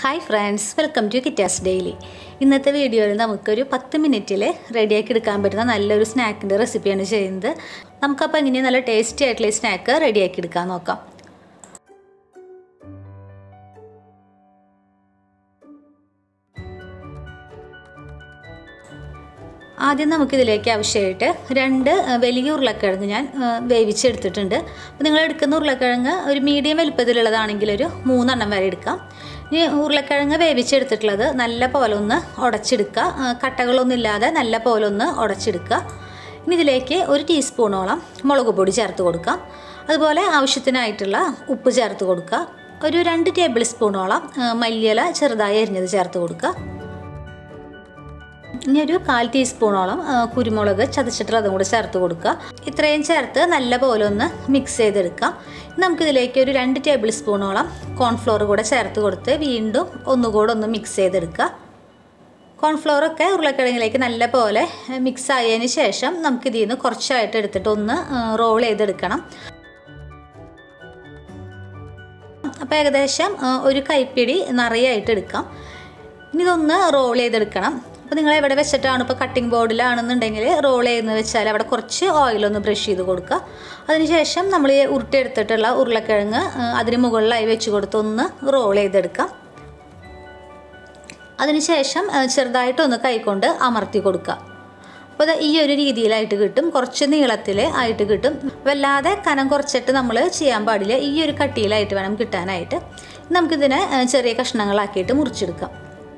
hi friends welcome to Kittas daily ഇന്നത്തെ വീഡിയോയിൽ നമുക്കൊരു പത്ത് മിനിറ്റിൽ റെഡിയാക്കി എടുക്കാൻ പറ്റുന്ന നല്ലൊരു സ്നാക്കിൻ്റെ റെസിപ്പിയാണ് ചെയ്യുന്നത് നമുക്കപ്പോൾ എങ്ങനെ നല്ല ടേസ്റ്റി ആയിട്ടുള്ള ഈ സ്നാക്ക് റെഡിയാക്കി എടുക്കാൻ നോക്കാം ആദ്യം നമുക്കിതിലേക്ക് ആവശ്യമായിട്ട് രണ്ട് വലിയ ഉരുളക്കിഴങ്ങ് ഞാൻ വേവിച്ചെടുത്തിട്ടുണ്ട് അപ്പോൾ നിങ്ങൾ എടുക്കുന്ന ഉരുളക്കിഴങ്ങ് ഒരു മീഡിയം വലുപ്പത്തിലുള്ളതാണെങ്കിൽ ഒരു മൂന്നെണ്ണം വരെ എടുക്കാം ഇനി ഉരുളക്കിഴങ്ങ് വേവിച്ചെടുത്തിട്ടുള്ളത് നല്ല പോലെ ഒന്ന് ഉടച്ചെടുക്കുക കട്ടകളൊന്നും ഇല്ലാതെ നല്ല പോലെ ഒന്ന് ഉടച്ചെടുക്കുക ഇനി ഇതിലേക്ക് ഒരു ടീസ്പൂണോളം മുളക് പൊടി ചേർത്ത് കൊടുക്കാം അതുപോലെ ആവശ്യത്തിനായിട്ടുള്ള ഉപ്പ് ചേർത്ത് കൊടുക്കുക ഒരു രണ്ട് ടേബിൾ സ്പൂണോളം മല്ലിയില ചെറുതായി അരിഞ്ഞത് ചേർത്ത് കൊടുക്കുക ഇനി ഒരു കാൽ ടീസ്പൂണോളം കുരുമുളക് ചതച്ചിട്ട് അതും കൂടെ ചേർത്ത് കൊടുക്കുക ഇത്രയും ചേർത്ത് നല്ല പോലെ ഒന്ന് മിക്സ് ചെയ്തെടുക്കാം നമുക്കിതിലേക്ക് ഒരു രണ്ട് ടേബിൾ സ്പൂണോളം കോൺഫ്ലോർ കൂടെ ചേർത്ത് കൊടുത്ത് വീണ്ടും ഒന്നുകൂടെ ഒന്ന് മിക്സ് ചെയ്തെടുക്കുക കോൺഫ്ലോറൊക്കെ ഉരുളക്കിഴങ്ങിലേക്ക് നല്ല പോലെ മിക്സ് ആയതിന് ശേഷം നമുക്കിതിൽ നിന്ന് കുറച്ചായിട്ട് എടുത്തിട്ട് ഒന്ന് റോൾ ചെയ്തെടുക്കണം അപ്പോൾ ഏകദേശം ഒരു കൈപ്പിടി നിറയായിട്ട് എടുക്കാം ഇനി ഇതൊന്ന് റോൾ ചെയ്തെടുക്കണം അപ്പോൾ നിങ്ങൾ എവിടെ വെച്ചിട്ടാണ് ഇപ്പോൾ കട്ടിംഗ് ബോർഡിലാണെന്നുണ്ടെങ്കിൽ റോൾ ചെയ്യുന്നത് വെച്ചാൽ അവിടെ കുറച്ച് ഓയിലൊന്ന് ബ്രഷ് ചെയ്ത് കൊടുക്കുക അതിനുശേഷം നമ്മൾ ഈ ഉരുട്ടിയെടുത്തിട്ടുള്ള ഉരുളക്കിഴങ്ങ് അതിന് മുകളിലായി വെച്ച് കൊടുത്ത് ഒന്ന് റോൾ ചെയ്തെടുക്കാം അതിനുശേഷം ചെറുതായിട്ടൊന്ന് കൈകൊണ്ട് അമർത്തി കൊടുക്കുക അപ്പോൾ ഈ ഒരു രീതിയിലായിട്ട് കിട്ടും കുറച്ച് നീളത്തിൽ ആയിട്ട് കിട്ടും വല്ലാതെ കനം കുറച്ചിട്ട് നമ്മൾ ചെയ്യാൻ പാടില്ല ഈ ഒരു കട്ടിയിലായിട്ട് വേണം കിട്ടാനായിട്ട് നമുക്കിതിനെ ചെറിയ കഷ്ണങ്ങളാക്കിയിട്ട് മുറിച്ചെടുക്കാം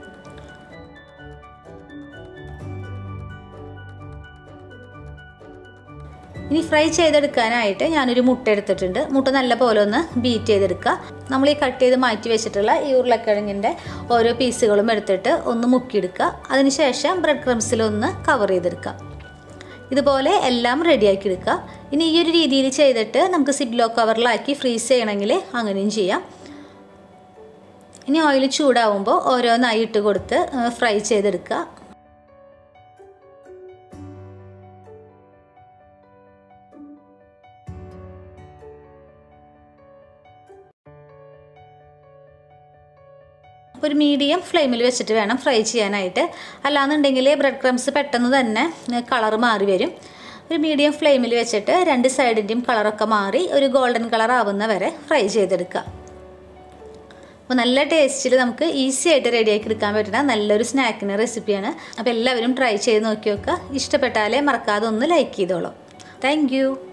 ഇനി ഫ്രൈ ചെയ്തെടുക്കാനായിട്ട് ഞാനൊരു മുട്ട എടുത്തിട്ടുണ്ട് മുട്ട നല്ല പോലെ ഒന്ന് ബീറ്റ് ചെയ്തെടുക്കുക നമ്മൾ ഈ കട്ട് ചെയ്ത് മാറ്റി വെച്ചിട്ടുള്ള ഈ ഉരുളക്കിഴങ്ങിൻ്റെ ഓരോ പീസുകളും എടുത്തിട്ട് ഒന്ന് മുക്കിയെടുക്കുക അതിനുശേഷം ബ്രെഡ് ക്രംസിലൊന്ന് കവർ ചെയ്തെടുക്കുക ഇതുപോലെ എല്ലാം റെഡിയാക്കി എടുക്കുക ഇനി ഈ ഒരു രീതിയിൽ ചെയ്തിട്ട് നമുക്ക് സിബ്ലോ കവറിലാക്കി ഫ്രീസ് ചെയ്യണമെങ്കിൽ അങ്ങനെയും ചെയ്യാം ഇനി ഓയിൽ ചൂടാവുമ്പോൾ ഓരോന്നായി ഇട്ട് കൊടുത്ത് ഫ്രൈ ചെയ്തെടുക്കുക ഒരു മീഡിയം ഫ്ലെയിമിൽ വെച്ചിട്ട് വേണം ഫ്രൈ ചെയ്യാനായിട്ട് അല്ലാന്നുണ്ടെങ്കിൽ ബ്രെഡ് ക്രംസ് പെട്ടെന്ന് തന്നെ കളർ മാറി വരും ഒരു മീഡിയം ഫ്ലെയിമിൽ വെച്ചിട്ട് രണ്ട് സൈഡിൻ്റെയും കളറൊക്കെ മാറി ഒരു ഗോൾഡൻ കളർ ആവുന്ന വരെ ഫ്രൈ ചെയ്തെടുക്കുക അപ്പോൾ നല്ല ടേസ്റ്റിൽ നമുക്ക് ഈസി ആയിട്ട് റെഡിയാക്കി എടുക്കാൻ പറ്റുന്ന നല്ലൊരു സ്നാക്കിന് റെസിപ്പിയാണ് അപ്പോൾ എല്ലാവരും ട്രൈ ചെയ്ത് നോക്കി നോക്കുക ഇഷ്ടപ്പെട്ടാലേ മറക്കാതെ ഒന്ന് ലൈക്ക് ചെയ്തോളൂ താങ്ക്